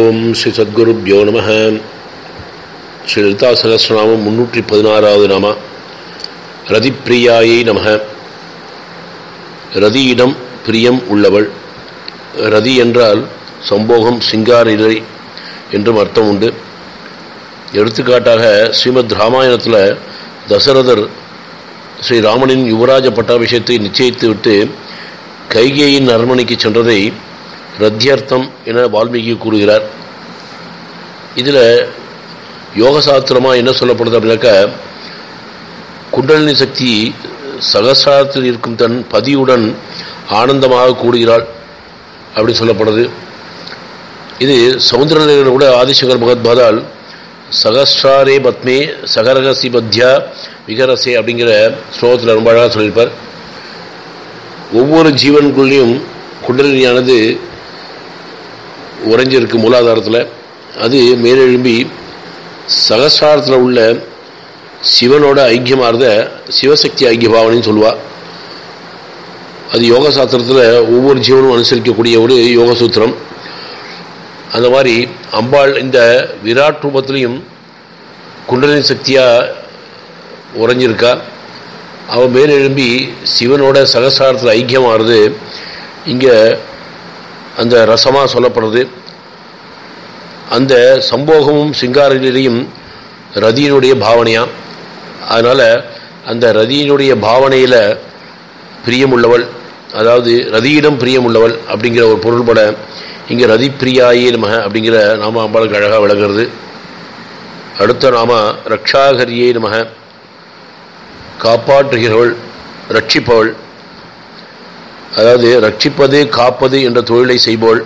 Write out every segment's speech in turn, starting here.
ஓம் ஸ்ரீ சத்குருப்யோ நம ஸ்ரீ லலிதா சகசிரநாமம் முன்னூற்றி பதினாறாவது நாம ரதிப்பிரியாயை நம ரதியிடம் பிரியம் உள்ளவள் ரதி என்றால் சம்போகம் சிங்கார இலை என்றும் அர்த்தம் உண்டு எடுத்துக்காட்டாக ஸ்ரீமத் ராமாயணத்தில் தசரதர் ஸ்ரீராமனின் யுவராஜ பட்டாபிஷேகத்தை நிச்சயித்துவிட்டு கைகேயின் அரண்மனைக்கு சென்றதை ரத்தியர்த்தம் என வால்மீகி கூறுகிறார் இதில் யோகசாஸ்திரமாக என்ன சொல்லப்படுது அப்படின்னாக்கா குண்டலினி சக்தி சகசிராரத்தில் இருக்கும் தன் பதியுடன் ஆனந்தமாக கூடுகிறாள் அப்படின்னு சொல்லப்படுது இது சமுத்திரநிலையில் கூட ஆதிசங்கர் பகவத்பாதால் சகஸ்ராரே பத்மே சகரகசி பத்யா விகரசே அப்படிங்கிற ஸ்லோகத்தில் ரொம்ப அழகாக சொல்லியிருப்பார் ஒவ்வொரு ஜீவனுக்குள்ளேயும் குண்டலினியானது உறைஞ்சிருக்கு மூலாதாரத்தில் அது மேலெழும்பி சகசிராரத்தில் உள்ள சிவனோட ஐக்கியமாகிறத சிவசக்தி ஐக்கிய பாவனைன்னு சொல்லுவாள் அது யோக சாஸ்திரத்தில் ஒவ்வொரு ஜீவனும் அனுசரிக்கக்கூடிய ஒரு யோக சூத்திரம் அந்த மாதிரி அம்பாள் இந்த விராட் ரூபத்திலையும் குண்டலினி சக்தியாக உறைஞ்சிருக்கா அவன் மேலெழும்பி சிவனோட சகசாரத்தில் ஐக்கியமாகிறது இங்கே அந்த ரசமாக சொல்லப்படுறது அந்த சம்போகமும் சிங்காரிலையும் ரதியினுடைய பாவனையாம் அதனால் அந்த ரதியினுடைய பாவனையில் பிரியமுள்ளவள் அதாவது ரதியிடம் பிரியமுள்ளவள் அப்படிங்கிற ஒரு பொருள்பட இங்கே ரதி பிரியாயே நமக அப்படிங்கிற நாம அம்பாளுக்கு அழகாக விளங்குறது அடுத்த நாம ரக்ஷாகரியே நமக காப்பாற்றுகிறவள் ரட்சிப்பவள் அதாவது ரட்சிப்பது காப்பது என்ற தொழிலை செய்பவள்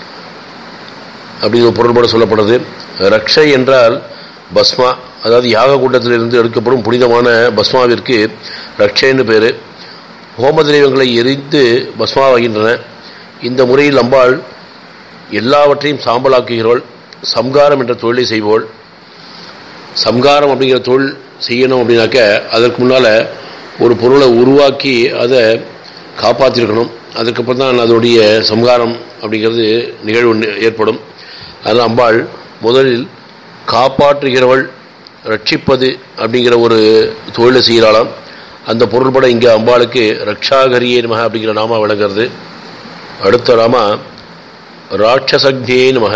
அப்படிங்கிற பொருள்பட சொல்லப்படுறது ரக்ஷை என்றால் பஸ்மா அதாவது யாக கூட்டத்திலிருந்து எடுக்கப்படும் புனிதமான பஸ்மாவிற்கு ரக்ஷைன்னு பேர் ஹோம தெய்வங்களை எரிந்து பஸ்மாவாகின்றன இந்த முறையில் அம்பாள் எல்லாவற்றையும் சாம்பலாக்குகிறவள் சம்காரம் என்ற தொழிலை செய்பவள் சம்காரம் அப்படிங்கிற தொழில் செய்யணும் அப்படின்னாக்க அதற்கு முன்னால் ஒரு பொருளை உருவாக்கி அதை காப்பாற்றிருக்கணும் அதுக்கப்புறம் தான் அதோடைய சம்காரம் அப்படிங்கிறது நிகழ்வு ஏற்படும் அதனால் அம்பாள் முதலில் காப்பாற்றுகிறவள் ரட்சிப்பது அப்படிங்கிற ஒரு தொழிலை செய்கிறாளாம் அந்த பொருள்பட இங்கே அம்பாளுக்கு ரக்ஷாகரியே நமக அப்படிங்கிற நாம விளங்குறது அடுத்த நாம ராட்சசக்தியே நமக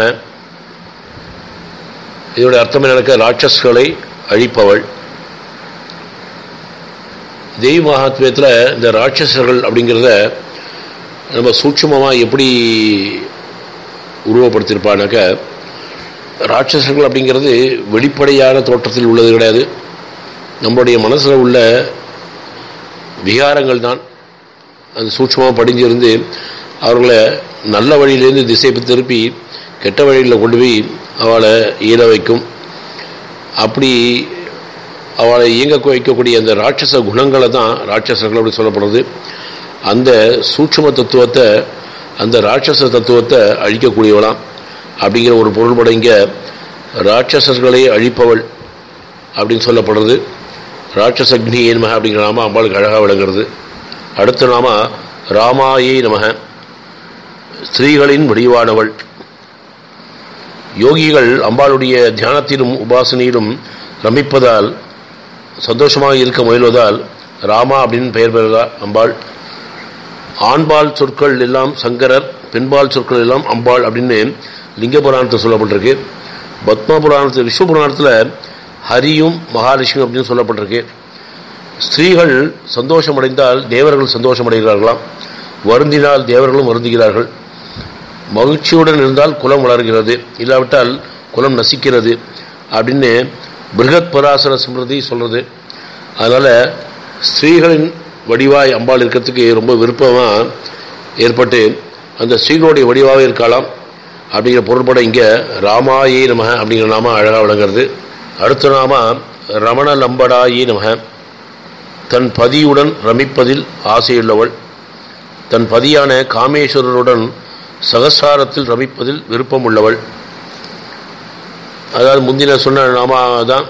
இதோட அர்த்தம் என்னக்க ராட்சஸ்களை அழிப்பவள் தெய்வ மகாத்மியத்தில் இந்த ராட்சசர்கள் அப்படிங்கிறத நம்ம சூட்சமமாக எப்படி உருவப்படுத்தியிருப்பானாக்க ராட்சசர்கள் அப்படிங்கிறது வெளிப்படையான தோற்றத்தில் உள்ளது கிடையாது நம்மளுடைய மனசில் உள்ள விகாரங்கள் தான் அந்த சூட்சமாக படிஞ்சிருந்து அவர்களை நல்ல வழியிலேருந்து திசை திருப்பி கெட்ட வழியில் கொண்டு போய் அவளை ஈர வைக்கும் அப்படி அவளை இயங்க வைக்கக்கூடிய அந்த ராட்சச குணங்களை தான் ராட்சசர்கள் அப்படி சொல்லப்படுறது அந்த சூட்சம தத்துவத்தை அந்த ராட்சச தத்துவத்தை அழிக்கக்கூடியவளாம் அப்படிங்கிற ஒரு பொருள்பட இங்கே ராட்சசர்களை அழிப்பவள் அப்படின்னு சொல்லப்படுறது ராட்சசக்னி நமக அப்படிங்கிற நாம அம்பாளுக்கு அழகாக விளங்குறது அடுத்த நாம ராமாயே நமக ஸ்திரீகளின் வடிவானவள் யோகிகள் அம்பாளுடைய தியானத்திலும் உபாசனையிலும் ரமிப்பதால் சந்தோஷமாக இருக்க முயல்வதால் ராமா அப்படின்னு பெயர் பெறுகிறார் அம்பாள் ஆண்பால் சொற்கள் எல்லாம் சங்கரர் பெண்பால் சொற்கள் எல்லாம் அம்பாள் அப்படின்னு லிங்க புராணத்தில் சொல்லப்பட்டிருக்கு பத்ம புராணத்தில் விஸ்வ புராணத்தில் ஹரியும் மகாலட்சுமி அப்படின்னு சொல்லப்பட்டிருக்கு ஸ்திரீகள் சந்தோஷமடைந்தால் தேவர்கள் சந்தோஷமடைகிறார்களாம் வருந்தினால் தேவர்களும் வருந்துகிறார்கள் மகிழ்ச்சியுடன் இருந்தால் குலம் வளர்கிறது இல்லாவிட்டால் குலம் நசிக்கிறது அப்படின்னு பிருகத் பராசர ஸ்மிருதி சொல்கிறது அதனால் ஸ்திரீகளின் வடிவாய் அம்பாள் இருக்கிறதுக்கு ரொம்ப விருப்பமாக ஏற்பட்டு அந்த ஸ்ரீகளுடைய வடிவாக இருக்கலாம் அப்படிங்கிற பொருள்பட இங்கே ராமாயே நமக அப்படிங்கிற நாம அழகாக விளங்குறது அடுத்த நாம ரமண லம்படாயே நமக தன் பதியுடன் ரமிப்பதில் ஆசையுள்ளவள் தன் பதியான காமேஸ்வரருடன் சகசாரத்தில் ரமிப்பதில் விருப்பம் உள்ளவள் அதாவது முந்தின சொன்ன நாம தான்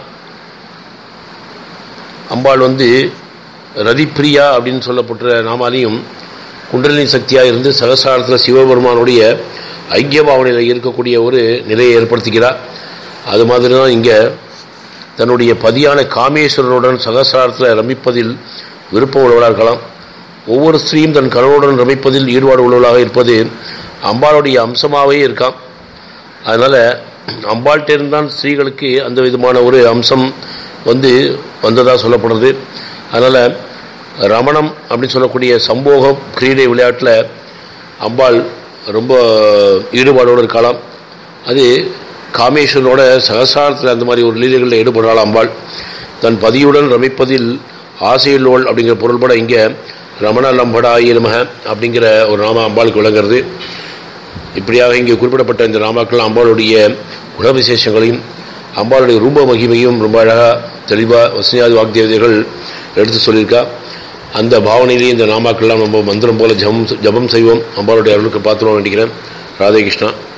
அம்பாள் வந்து ரதிப்பிரியா அப்படின்னு சொல்லப்பட்ட நாமாலையும் குண்டலினி சக்தியாக இருந்து சகசாரத்தில் சிவபெருமானுடைய ஐக்கிய பாவனையில் இருக்கக்கூடிய ஒரு நிலையை ஏற்படுத்திக்கிறார் அது மாதிரி தான் இங்கே தன்னுடைய பதியான காமேஸ்வரனுடன் சகசிராரத்தில் ரமிப்பதில் விருப்பம் உள்ளவராக இருக்கலாம் ஒவ்வொரு ஸ்திரீயும் தன் கணவனுடன் ரமிப்பதில் ஈடுபாடு உள்ளவளாக இருப்பது அம்பாளுடைய அம்சமாகவே இருக்கான் அதனால் அம்பாள்கிட்டேருந்தான் ஸ்திரீகளுக்கு அந்த விதமான ஒரு அம்சம் வந்து வந்ததாக சொல்லப்படுறது அதனால் ரமணம் அப்படின்னு சொல்லக்கூடிய சம்போக கிரீடை விளையாட்டில் அம்பாள் ரொம்ப ஈடுபாடோடு இருக்கலாம் அது காமேஸ்வரனோட சகசாரத்தில் அந்த மாதிரி ஒரு லீலைகளில் ஈடுபடுறாள் அம்பாள் தன் பதியுடன் ரமிப்பதில் ஆசையுள்ளோள் அப்படிங்கிற பொருள்பட இங்கே ரமண லம்படாய நமக அப்படிங்கிற ஒரு நாம அம்பாளுக்கு விளங்குறது இப்படியாக இங்கே குறிப்பிடப்பட்ட இந்த நாமாக்கள் அம்பாளுடைய குணவிசேஷங்களையும் அம்பாளுடைய ரூப மகிமையும் ரொம்ப அழகாக தெளிவாக வசனியாதி வாக்தேவதைகள் எடுத்து சொல்லியிருக்கா அந்த பாவனையிலேயே இந்த நாமாக்கள்லாம் நம்ம மந்திரம் போல ஜபம் ஜபம் செய்வோம் அம்பாளுடைய அருளுக்கு பார்த்துருவோம் வேண்டிக்கிறேன் ராதே கிருஷ்ணா